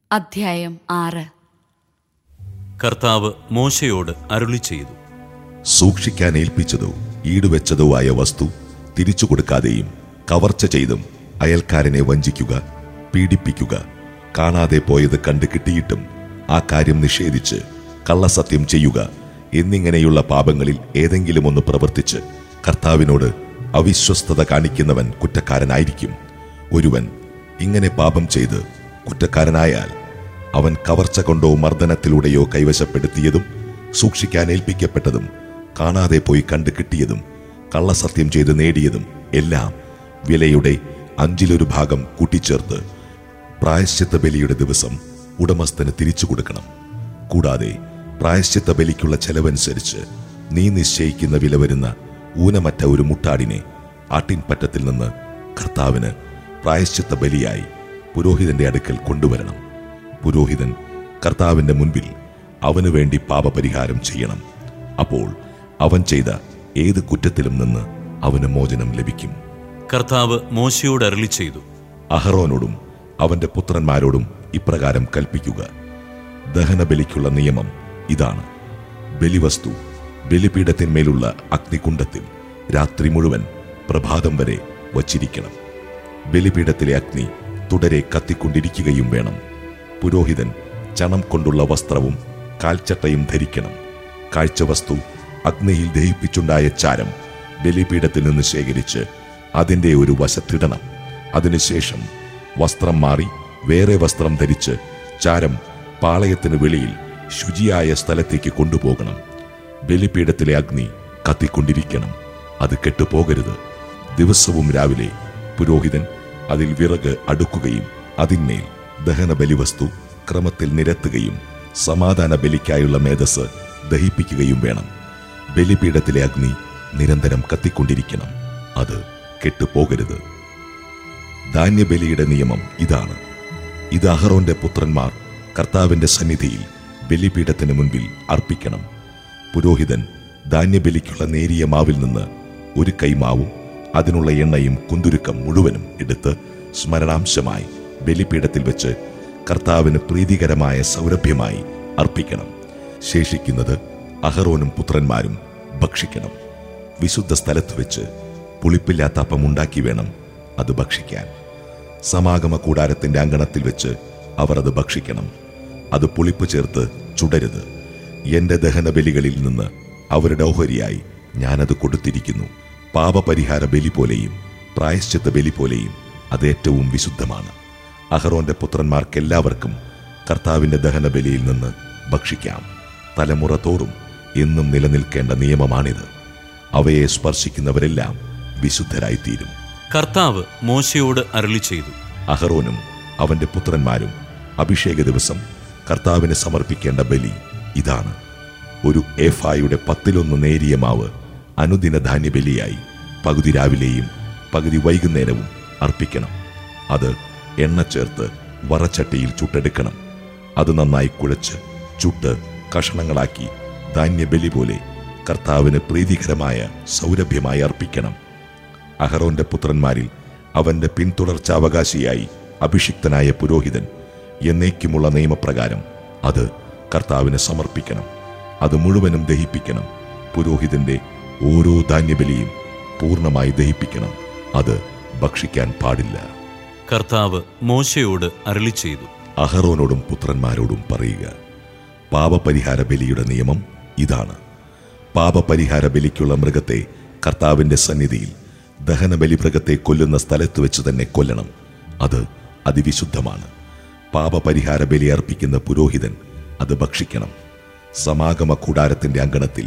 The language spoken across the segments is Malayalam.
അധ്യായം ആറ് കർത്താവ് മോശയോട് അരുളി ചെയ്തു സൂക്ഷിക്കാൻ ഏൽപ്പിച്ചതോ ഈടുവെച്ചതോ ആയ വസ്തു തിരിച്ചു കൊടുക്കാതെയും കവർച്ച ചെയ്തും അയൽക്കാരനെ വഞ്ചിക്കുക പീഡിപ്പിക്കുക കാണാതെ പോയത് കണ്ടു കിട്ടിയിട്ടും ആ കാര്യം നിഷേധിച്ച് കള്ളസത്യം ചെയ്യുക എന്നിങ്ങനെയുള്ള പാപങ്ങളിൽ ഏതെങ്കിലും ഒന്ന് പ്രവർത്തിച്ച് കർത്താവിനോട് അവിശ്വസ്തത കാണിക്കുന്നവൻ കുറ്റക്കാരനായിരിക്കും ഒരുവൻ ഇങ്ങനെ പാപം ചെയ്ത് കുറ്റക്കാരനായാൽ അവൻ കവർച്ച കൊണ്ടോ മർദ്ദനത്തിലൂടെയോ കൈവശപ്പെടുത്തിയതും സൂക്ഷിക്കാൻ ഏൽപ്പിക്കപ്പെട്ടതും കാണാതെ പോയി കണ്ടു കിട്ടിയതും കള്ളസത്യം ചെയ്ത് നേടിയതും എല്ലാം വിലയുടെ അഞ്ചിലൊരു ഭാഗം കൂട്ടിച്ചേർത്ത് പ്രായശ്ചിത്ത ബലിയുടെ ദിവസം ഉടമസ്ഥന് തിരിച്ചു കൊടുക്കണം കൂടാതെ പ്രായശ്ചിത്ത ബലിക്കുള്ള ചെലവനുസരിച്ച് നീ നിശ്ചയിക്കുന്ന വില വരുന്ന ഊനമറ്റ ഒരു മുട്ടാടിനെ ആട്ടിൻപറ്റത്തിൽ നിന്ന് കർത്താവിന് പ്രായശ്ചിത്ത ബലിയായി പുരോഹിതന്റെ അടുക്കൽ കൊണ്ടുവരണം പുരോഹിതൻ കർത്താവിന്റെ മുൻപിൽ അവനു വേണ്ടി പാപപരിഹാരം ചെയ്യണം അപ്പോൾ അവൻ ചെയ്ത ഏത് കുറ്റത്തിലും നിന്ന് അവന് മോചനം ലഭിക്കും കർത്താവ് മോശയോട് അരുളി ചെയ്തു അഹറോനോടും അവന്റെ പുത്രന്മാരോടും ഇപ്രകാരം കൽപ്പിക്കുക ദഹനബലിക്കുള്ള നിയമം ഇതാണ് ബലിവസ്തു ബലിപീഠത്തിന്മേലുള്ള അഗ്നികുണ്ഡത്തിൽ രാത്രി മുഴുവൻ പ്രഭാതം വരെ വച്ചിരിക്കണം ബലിപീഠത്തിലെ അഗ്നി തുടരെ കത്തിക്കൊണ്ടിരിക്കുകയും വേണം പുരോഹിതൻ ചണം കൊണ്ടുള്ള വസ്ത്രവും കാൽച്ചട്ടയും ധരിക്കണം കാഴ്ചവസ്തു അഗ്നിയിൽ ദഹിപ്പിച്ചുണ്ടായ ചാരം ബലിപീഠത്തിൽ നിന്ന് ശേഖരിച്ച് അതിന്റെ ഒരു വശത്തിടണം അതിനുശേഷം വസ്ത്രം മാറി വേറെ വസ്ത്രം ധരിച്ച് ചാരം പാളയത്തിന് വെളിയിൽ ശുചിയായ സ്ഥലത്തേക്ക് കൊണ്ടുപോകണം ബലിപീഠത്തിലെ അഗ്നി കത്തിക്കൊണ്ടിരിക്കണം അത് കെട്ടുപോകരുത് ദിവസവും രാവിലെ പുരോഹിതൻ അതിൽ വിറക് അടുക്കുകയും അതിന്മേൽ ദഹന ബലിവസ്തു ക്രമത്തിൽ നിരത്തുകയും സമാധാന ബലിക്കായുള്ള മേധസ് ദഹിപ്പിക്കുകയും വേണം ബലിപീഠത്തിലെ അഗ്നി നിരന്തരം കത്തിക്കൊണ്ടിരിക്കണം അത് കെട്ടുപോകരുത് ധാന്യബലിയുടെ നിയമം ഇതാണ് ഇത് അഹറോന്റെ പുത്രന്മാർ കർത്താവിന്റെ സന്നിധിയിൽ ബലിപീഠത്തിന് മുൻപിൽ അർപ്പിക്കണം പുരോഹിതൻ ധാന്യബലിക്കുള്ള നേരിയ മാവിൽ നിന്ന് ഒരു കൈമാവും അതിനുള്ള എണ്ണയും കുന്തുരുക്കം മുഴുവനും എടുത്ത് സ്മരണാംശമായി ബലിപീഠത്തിൽ വെച്ച് കർത്താവിന് പ്രീതികരമായ സൗരഭ്യമായി അർപ്പിക്കണം ശേഷിക്കുന്നത് അഹറോനും പുത്രന്മാരും ഭക്ഷിക്കണം വിശുദ്ധ സ്ഥലത്ത് വെച്ച് പുളിപ്പില്ലാത്ത അപ്പം ഉണ്ടാക്കി വേണം അത് ഭക്ഷിക്കാൻ സമാഗമ കൂടാരത്തിന്റെ അങ്കണത്തിൽ വെച്ച് അവർ അത് ഭക്ഷിക്കണം അത് പുളിപ്പ് ചേർത്ത് ചുടരുത് എന്റെ ദഹനബലികളിൽ നിന്ന് അവരുടെ ഓഹരിയായി ഞാനത് കൊടുത്തിരിക്കുന്നു പാപപരിഹാര ബലി പോലെയും പ്രായശ്ചിത്ത ബലി പോലെയും അത് ഏറ്റവും വിശുദ്ധമാണ് അഹറോന്റെ പുത്രന്മാർക്കെല്ലാവർക്കും കർത്താവിന്റെ ദഹനബലിയിൽ നിന്ന് ഭക്ഷിക്കാം തലമുറ തോറും എന്നും നിലനിൽക്കേണ്ട നിയമമാണിത് അവയെ സ്പർശിക്കുന്നവരെല്ലാം വിശുദ്ധരായിത്തീരും കർത്താവ് മോശയോട് അരുളി ചെയ്തു അഹറോനും അവന്റെ പുത്രന്മാരും അഭിഷേക ദിവസം കർത്താവിന് സമർപ്പിക്കേണ്ട ബലി ഇതാണ് ഒരു ഏഫായുടെ പത്തിലൊന്ന് നേരിയ മാവ് അനുദിന ധാന്യബലിയായി പകുതി രാവിലെയും പകുതി വൈകുന്നേരവും അർപ്പിക്കണം അത് എണ്ണ ചേർത്ത് വറച്ചട്ടിയിൽ ചുട്ടെടുക്കണം അത് നന്നായി കുഴച്ച് ചുട്ട് കഷണങ്ങളാക്കി ധാന്യബലി പോലെ കർത്താവിന് പ്രീതികരമായ സൗരഭ്യമായി അർപ്പിക്കണം അഹറോന്റെ പുത്രന്മാരിൽ അവന്റെ പിന്തുടർച്ചാവകാശിയായി അഭിഷിക്തനായ പുരോഹിതൻ എന്നേക്കുമുള്ള നിയമപ്രകാരം അത് കർത്താവിന് സമർപ്പിക്കണം അത് മുഴുവനും ദഹിപ്പിക്കണം പുരോഹിതന്റെ ഓരോ ധാന്യബലിയും പൂർണ്ണമായി ദഹിപ്പിക്കണം അത് ഭക്ഷിക്കാൻ പാടില്ല കർത്താവ് മോശയോട് അരുളി ചെയ്തു അഹറോനോടും പുത്രന്മാരോടും പറയുക പാപപരിഹാര ബലിയുടെ നിയമം ഇതാണ് പാപപരിഹാര ബലിക്കുള്ള മൃഗത്തെ കർത്താവിന്റെ സന്നിധിയിൽ ദഹനബലി മൃഗത്തെ കൊല്ലുന്ന സ്ഥലത്ത് വെച്ച് തന്നെ കൊല്ലണം അത് അതിവിശുദ്ധമാണ് പാപപരിഹാര ബലി അർപ്പിക്കുന്ന പുരോഹിതൻ അത് ഭക്ഷിക്കണം സമാഗമ കൂടാരത്തിന്റെ അങ്കണത്തിൽ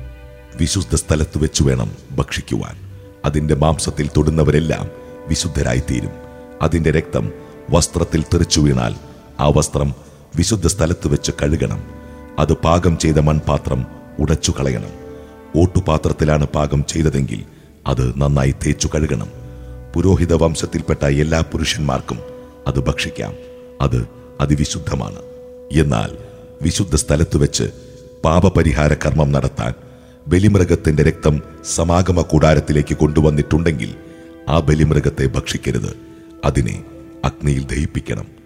വിശുദ്ധ സ്ഥലത്ത് വെച്ച് വേണം ഭക്ഷിക്കുവാൻ അതിന്റെ മാംസത്തിൽ തൊടുന്നവരെല്ലാം വിശുദ്ധരായിത്തീരും അതിന്റെ രക്തം വസ്ത്രത്തിൽ തെറിച്ചു വീണാൽ ആ വസ്ത്രം വിശുദ്ധ സ്ഥലത്ത് വെച്ച് കഴുകണം അത് പാകം ചെയ്ത മൺപാത്രം ഉടച്ചു കളയണം ഓട്ടുപാത്രത്തിലാണ് പാകം ചെയ്തതെങ്കിൽ അത് നന്നായി തേച്ചു കഴുകണം പുരോഹിത വംശത്തിൽപ്പെട്ട എല്ലാ പുരുഷന്മാർക്കും അത് ഭക്ഷിക്കാം അത് അതിവിശുദ്ധമാണ് എന്നാൽ വിശുദ്ധ സ്ഥലത്ത് വെച്ച് പാപപരിഹാര കർമ്മം നടത്താൻ ബലിമൃഗത്തിന്റെ രക്തം സമാഗമ കൂടാരത്തിലേക്ക് കൊണ്ടുവന്നിട്ടുണ്ടെങ്കിൽ ആ ബലിമൃഗത്തെ ഭക്ഷിക്കരുത് അതിനെ അഗ്നിയിൽ ദഹിപ്പിക്കണം